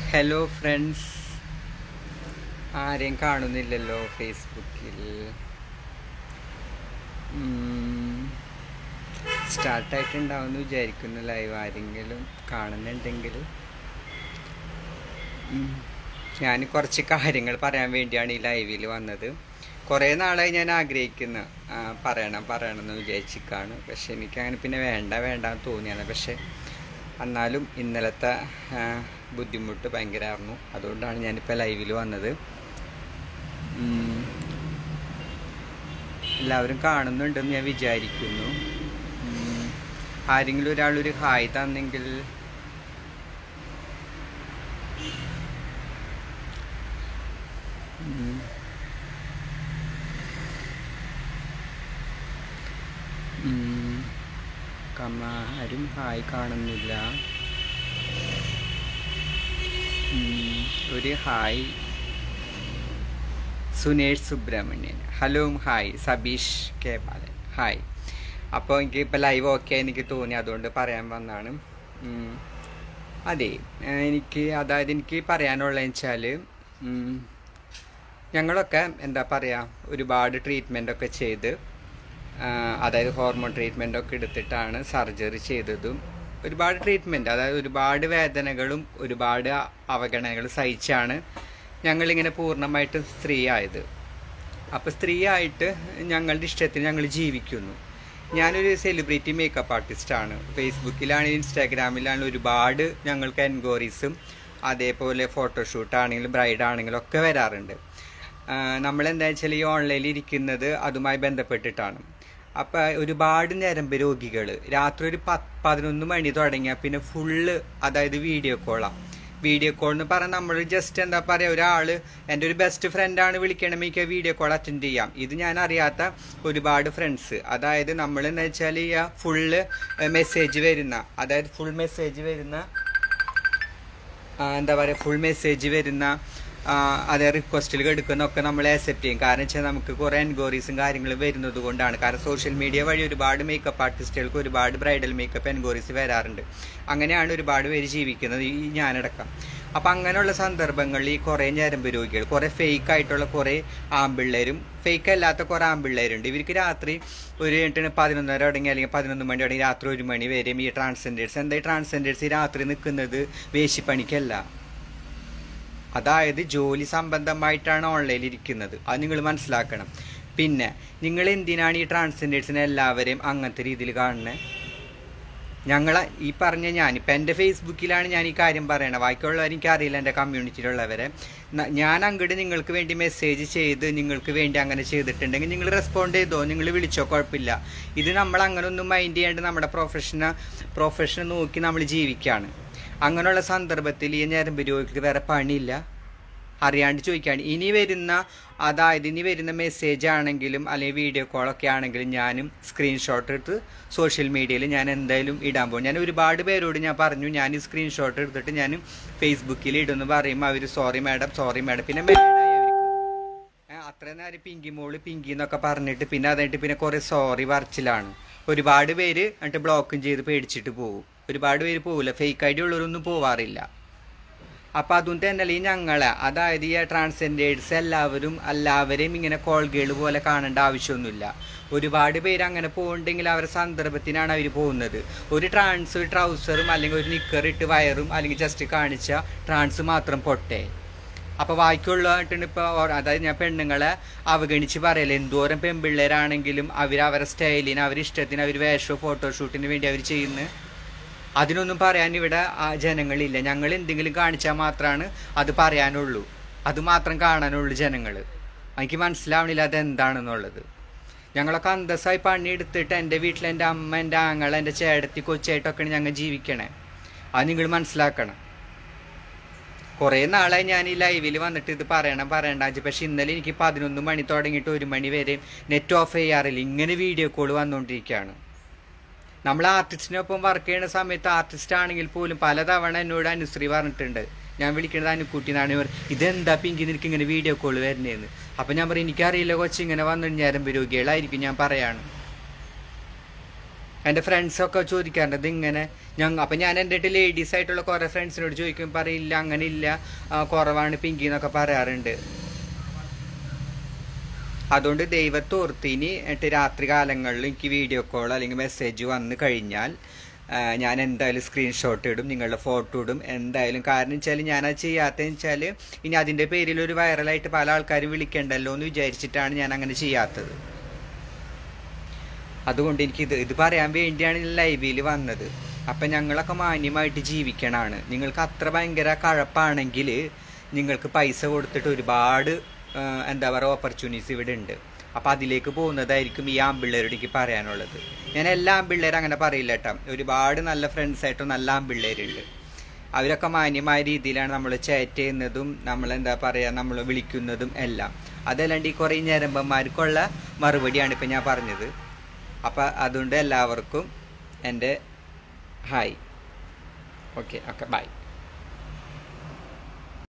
Hello friends ആരെയും കാണുന്നില്ലല്ലോ ഫേസ്ബുക്കിൽ സ്റ്റാർട്ടായിട്ടുണ്ടാവുമെന്ന് വിചാരിക്കുന്നു ലൈവ് ആരെങ്കിലും കാണുന്നുണ്ടെങ്കിൽ ഉം. ഞാൻ കുറച്ച് കാര്യങ്ങൾ പറയാൻ വേണ്ടിയാണ് ഈ ലൈവിൽ വന്നത് കുറേ നാളായി ഞാൻ ആഗ്രഹിക്കുന്ന ആ, പറയണം പറയണം എന്ന് വിചാരിച്ചിക്കാണ് പക്ഷെ എനിക്ക് അങ്ങനെ പിന്നെ വേണ്ട വേണ്ട എന്ന് തോന്നിയാണ് പക്ഷെ എന്നാലും ഇന്നലത്തെ ആ, ബുദ്ധിമുട്ട് ഭയങ്കരമായിരുന്നു അതുകൊണ്ടാണ് ഞാനിപ്പോൾ ലൈവിൽ വന്നത് ഉം. എല്ലാവരും കാണുന്നുണ്ടെന്ന് ഞാൻ വിചാരിക്കുന്നു ഉം. ആരെങ്കിലും ഒരാളൊരു ഹായ് തന്നെങ്കിൽ ഉം. ഉം. കമ ആരും ഹായ് കാണുന്നില്ല ഉം. ഒരു hi Sunesh Subramanian hello hi Sabeesh K Balan hi അപ്പോൾ എനിക്ക് ഇപ്പോൾ ലൈവ് ഓക്കെ എനിക്ക് തോന്നി അതുകൊണ്ട് പറയാൻ വന്നാണ് ഉം. അതെ ഏഹ് എനിക്ക് അതായത് എനിക്ക് പറയാനുള്ളതെന്ന് വെച്ചാൽ ഞങ്ങളൊക്കെ എന്താ പറയുക ഒരുപാട് ട്രീറ്റ്മെൻ്റ് ഒക്കെ ചെയ്ത് ആ, അതായത് ഹോർമോൺ ട്രീറ്റ്മെൻ്റ് ഒക്കെ എടുത്തിട്ടാണ് സർജറി ചെയ്തതും ഒരുപാട് ട്രീറ്റ്മെൻറ്റ് അതായത് ഒരുപാട് വേദനകളും ഒരുപാട് അവഗണനകളും സഹിച്ചാണ് ഞങ്ങളിങ്ങനെ പൂർണ്ണമായിട്ടും സ്ത്രീ ആയത് അപ്പോൾ സ്ത്രീ ആയിട്ട് ഞങ്ങളുടെ ഇഷ്ടത്തിന് ഞങ്ങൾ ജീവിക്കുന്നു ഞാനൊരു സെലിബ്രിറ്റി മേക്കപ്പ് ആർട്ടിസ്റ്റാണ് ഫേസ്ബുക്കിലാണെങ്കിലും ഇൻസ്റ്റാഗ്രാമിലാണെങ്കിലും ഒരുപാട് ഞങ്ങൾക്ക് എൻക്വയറീസും അതേപോലെ ഫോട്ടോഷൂട്ട് ആണെങ്കിലും ബ്രൈഡ് ആണെങ്കിലും ഒക്കെ വരാറുണ്ട് നമ്മളെന്താ വെച്ചാൽ ഈ ഓൺലൈനിൽ ഇരിക്കുന്നത് അതുമായി ബന്ധപ്പെട്ടിട്ടാണ് അപ്പം ഒരുപാട് ഞരമ്പ് രോഗികൾ രാത്രി ഒരു പത്ത് പതിനൊന്ന് മണി തുടങ്ങിയാൽ പിന്നെ ഫുള്ള് അതായത് വീഡിയോ കോളാണ് വീഡിയോ കോൾ എന്ന് പറഞ്ഞാൽ നമ്മൾ ജസ്റ്റ് എന്താ പറയുക ഒരാൾ എൻ്റെ ഒരു ബെസ്റ്റ് ഫ്രണ്ടാണ് വിളിക്കണമെങ്കിൽ വീഡിയോ കോൾ അറ്റൻഡ് ചെയ്യാം ഇത് ഞാൻ അറിയാത്ത ഒരുപാട് ഫ്രണ്ട്സ് അതായത് നമ്മൾ എന്ന് വെച്ചാൽ ഈ ഫുള്ള് മെസ്സേജ് വരുന്ന അതായത് ഫുൾ മെസ്സേജ് വരുന്ന ആ, എന്താ പറയുക ഫുൾ മെസ്സേജ് വരുന്ന ആ, അതേ റിക്വസ്റ്റിൽ എടുക്കുന്നൊക്കെ നമ്മൾ ആക്സെപ്റ്റ് ചെയ്യും കാരണം വെച്ചാൽ നമുക്ക് കുറേ എൻക്വയറീസും കാര്യങ്ങളും വരുന്നത് കൊണ്ടാണ് കാരണം സോഷ്യൽ മീഡിയ വഴി ഒരുപാട് മേക്കപ്പ് ആർട്ടിസ്റ്റുകൾക്ക് ഒരുപാട് ബ്രൈഡൽ മേക്കപ്പ് എൻക്വയറീസ് വരാറുണ്ട് അങ്ങനെയാണ് ഒരുപാട് പേര് ജീവിക്കുന്നത് ഈ ഞാനടക്കം അപ്പം അങ്ങനെയുള്ള സന്ദർഭങ്ങളിൽ ഈ കുറേ ഞരമ്പ് രോഗികൾ കുറേ ഫേക്ക് ആയിട്ടുള്ള കുറേ ആമ്പിള്ളേരും ഫേക്ക് അല്ലാത്ത കുറേ ആമ്പിള്ളേരുണ്ട് ഇവർക്ക് രാത്രി ഒരു എട്ടിന് പതിനൊന്നര തുടങ്ങി അല്ലെങ്കിൽ പതിനൊന്ന് മണി തുടങ്ങി രാത്രി ഒരു മണി വരെയും ഈ ട്രാൻസ്ജെൻഡേഴ്സ് എന്താ ഈ ട്രാൻസ്ജെൻഡേഴ്സ് ഈ രാത്രി നിൽക്കുന്നത് വേശിപ്പണിക്കല്ല അതായത് ജോലി സംബന്ധമായിട്ടാണ് ഓൺലൈനിൽ ഇരിക്കുന്നത് അത് നിങ്ങൾ മനസ്സിലാക്കണം പിന്നെ നിങ്ങൾ എന്തിനാണ് ഈ ട്രാൻസ്ജെൻഡേഴ്സിനെ എല്ലാവരെയും അങ്ങനത്തെ രീതിയിൽ കാണുന്നത് ഞങ്ങളെ ഈ പറഞ്ഞ ഞാൻ ഇപ്പം എൻ്റെ ഫേസ്ബുക്കിലാണ് ഞാൻ ഈ കാര്യം പറയണത് ബാക്കിയുള്ളവർ എനിക്കറിയില്ല എൻ്റെ കമ്മ്യൂണിറ്റിയിലുള്ളവരെ ന- ഞാൻ അങ്ങോട്ട് നിങ്ങൾക്ക് വേണ്ടി മെസ്സേജ് ചെയ്ത് നിങ്ങൾക്ക് വേണ്ടി അങ്ങനെ ചെയ്തിട്ടുണ്ടെങ്കിൽ നിങ്ങൾ റെസ്പോണ്ട് ചെയ്തോ നിങ്ങൾ വിളിച്ചോ കുഴപ്പമില്ല ഇത് നമ്മൾ അങ്ങനെ ഒന്നും മൈൻഡ് ചെയ്യാണ്ട് നമ്മുടെ പ്രൊഫഷനെ പ്രൊഫഷൻ നോക്കി നമ്മൾ ജീവിക്കുകയാണ് അങ്ങനെയുള്ള സന്ദർഭത്തിൽ ഈ ഞരമ്പ് രോഗിക്ക് വേറെ പണിയില്ല അറിയാണ്ട് ചോദിക്കുകയാണ് ഇനി വരുന്ന അതായത് ഇനി വരുന്ന മെസ്സേജ് ആണെങ്കിലും അല്ലെങ്കിൽ വീഡിയോ കോളൊക്കെ ആണെങ്കിലും ഞാനും സ്ക്രീൻഷോട്ട് എടുത്ത് സോഷ്യൽ മീഡിയയിൽ ഞാൻ എന്തായാലും ഇടാൻ പോകും ഞാൻ ഒരുപാട് പേരോട് ഞാൻ പറഞ്ഞു ഞാൻ ഈ സ്ക്രീൻഷോട്ട് എടുത്തിട്ട് ഞാൻ ഫേസ്ബുക്കിൽ ഇടുമെന്ന് പറയുമ്പോൾ അവർ സോറി മാഡം സോറി മാഡം പിന്നെ മേഡായി അവർക്ക് ഏ, അത്രയും നേരം പിങ്കി മോള് പിങ്കി എന്നൊക്കെ പറഞ്ഞിട്ട് പിന്നെ അതായിട്ട് പിന്നെ കുറേ സോറി പറച്ചിലാണ് ഒരുപാട് പേര് എന്നിട്ട് ബ്ലോക്കും ചെയ്ത് പേടിച്ചിട്ട് പോകും ഒരുപാട് പേര് പോകില്ല ഫേക്ക് ഐ ഡി ഉള്ളവരൊന്നും പോവാറില്ല അപ്പം അതും തന്നെയല്ല ഈ ഞങ്ങളെ അതായത് ഈ ട്രാൻസ്ജെൻഡേഴ്സ് എല്ലാവരും എല്ലാവരെയും ഇങ്ങനെ കോൾഗേൾ പോലെ കാണേണ്ട ആവശ്യമൊന്നുമില്ല ഒരുപാട് പേര് അങ്ങനെ പോകുന്നുണ്ടെങ്കിൽ അവരുടെ സന്ദർഭത്തിനാണ് അവർ പോകുന്നത് ഒരു ട്രാൻസ് ഒരു ട്രൗസറും അല്ലെങ്കിൽ ഒരു നിക്കർ ഇട്ട് വയറും അല്ലെങ്കിൽ ജസ്റ്റ് കാണിച്ച ട്രാൻസ് മാത്രം പൊട്ടേ അപ്പോൾ ബാക്കിയുള്ളതായിട്ടാണ് ഇപ്പോൾ അതായത് ഞാൻ പെണ്ണുങ്ങളെ അവഗണിച്ച് പറയല എന്തോരം പെൺപിള്ളേരാണെങ്കിലും അവർ അവരുടെ സ്റ്റൈലിന് അവരുടെ ഇഷ്ടത്തിന് അവർ വേഷോ ഫോട്ടോഷൂട്ടിന് വേണ്ടി അവർ ചെയ്യുന്നത് അതിനൊന്നും പറയാൻ ഇവിടെ ആ ജനങ്ങളില്ല ഞങ്ങൾ എന്തെങ്കിലും കാണിച്ചാൽ മാത്രമാണ് അത് പറയാനുള്ളൂ അത് മാത്രം കാണാനുള്ളൂ ജനങ്ങൾ എനിക്ക് മനസ്സിലാവണില്ല അത് എന്താണെന്നുള്ളത് ഞങ്ങളൊക്കെ അന്തസ്സായി പണിയെടുത്തിട്ട് എൻ്റെ വീട്ടിൽ എൻ്റെ അമ്മ എൻ്റെ ആങ്ങൾ എൻ്റെ ചേട്ടത്തി കൊച്ചായിട്ടൊക്കെയാണ് ഞങ്ങൾ ജീവിക്കണേ അത് നിങ്ങൾ മനസ്സിലാക്കണം കുറേ നാളായി ഞാൻ ഈ ലൈവിൽ വന്നിട്ട് ഇത് പറയണം പറയണ്ട വെച്ച് പക്ഷെ ഇന്നലെ എനിക്ക് പതിനൊന്ന് മണി തുടങ്ങിയിട്ട് ഒരു മണി വരെ നെറ്റ് ഓഫ് ചെയ്യാറില്ല ഇങ്ങനെ വീഡിയോ കോൾ വന്നുകൊണ്ടിരിക്കുകയാണ് നമ്മൾ ആർട്ടിസ്റ്റിനൊപ്പം വർക്ക് ചെയ്യുന്ന സമയത്ത് ആർട്ടിസ്റ്റ് ആണെങ്കിൽ പോലും പലതവണ എന്നോട് അനുശ്രീ പറഞ്ഞിട്ടുണ്ട് ഞാൻ വിളിക്കുന്നത് അനുക്കുട്ടി എന്നാണ് ഇവർ ഇതെന്താ പിങ്കി നിനക്ക് ഇങ്ങനെ വീഡിയോ കോൾ വരുന്നതെന്ന് അപ്പം ഞാൻ പറയും എനിക്കറിയില്ല കൊച്ചിങ്ങനെ വന്നു ഞരമ്പ് രോഗികളായിരിക്കും ഞാൻ പറയാണ് എൻ്റെ ഫ്രണ്ട്സൊക്കെ ചോദിക്കാറുണ്ട് ഇത് ഇങ്ങനെ ഞങ്ങൾ അപ്പം ഞാൻ എൻ്റെ അടുത്ത് ലേഡീസ് ആയിട്ടുള്ള കുറേ ഫ്രണ്ട്സിനോട് ചോദിക്കും പറയില്ല അങ്ങനെ ഇല്ല ആ, കുറവാണ് പിങ്കി എന്നൊക്കെ പറയാറുണ്ട് അതുകൊണ്ട് ദൈവത്തോർത്തിനി എന്നിട്ട് രാത്രി കാലങ്ങളിൽ എനിക്ക് വീഡിയോ കോൾ അല്ലെങ്കിൽ മെസ്സേജ് വന്നു കഴിഞ്ഞാൽ ആ, ഞാൻ എന്തായാലും സ്ക്രീൻഷോട്ട് ഇടും നിങ്ങളുടെ ഫോട്ടോ ഇടും എന്തായാലും കാരണം വെച്ചാൽ ഞാനത് ചെയ്യാത്തതെന്ന് വെച്ചാൽ ഇനി അതിൻ്റെ പേരിൽ ഒരു വൈറലായിട്ട് പല ആൾക്കാരും വിളിക്കണ്ടല്ലോ എന്ന് വിചാരിച്ചിട്ടാണ് ഞാൻ അങ്ങനെ ചെയ്യാത്തത് അതുകൊണ്ട് എനിക്ക് ഇത് ഇത് പറയാൻ വേണ്ടിയാണ് ഞാൻ ലൈവിൽ വന്നത് അപ്പം ഞങ്ങളൊക്കെ മാന്യമായിട്ട് ജീവിക്കണാണ് നിങ്ങൾക്ക് അത്ര ഭയങ്കര കഴപ്പാണെങ്കിൽ നിങ്ങൾക്ക് പൈസ കൊടുത്തിട്ട് ഒരുപാട് ആ, എന്താ പറയുക ഓപ്പർച്യൂണിറ്റീസ് ഇവിടെ ഉണ്ട് അപ്പം അതിലേക്ക് പോകുന്നതായിരിക്കും ഈ ആമ്പിള്ളേരോട് എനിക്ക് പറയാനുള്ളത് ഞാൻ എല്ലാ ആമ്പിള്ളേരും അങ്ങനെ പറയില്ല കേട്ടോ ഒരുപാട് നല്ല ഫ്രണ്ട്സായിട്ടും നല്ല ആമ്പിള്ളേരുണ്ട് അവരൊക്കെ മാന്യമായ രീതിയിലാണ് നമ്മൾ ചാറ്റ് ചെയ്യുന്നതും നമ്മൾ എന്താ പറയുക നമ്മൾ വിളിക്കുന്നതും എല്ലാം അതല്ലാണ്ട് ഈ കുറേ ഞരമ്പന്മാർക്കുള്ള മറുപടിയാണ് ഇപ്പം ഞാൻ പറഞ്ഞത് അപ്പം അതുകൊണ്ട് എല്ലാവർക്കും എൻ്റെ ഹായ് ഓക്കെ ഓക്കെ ബൈ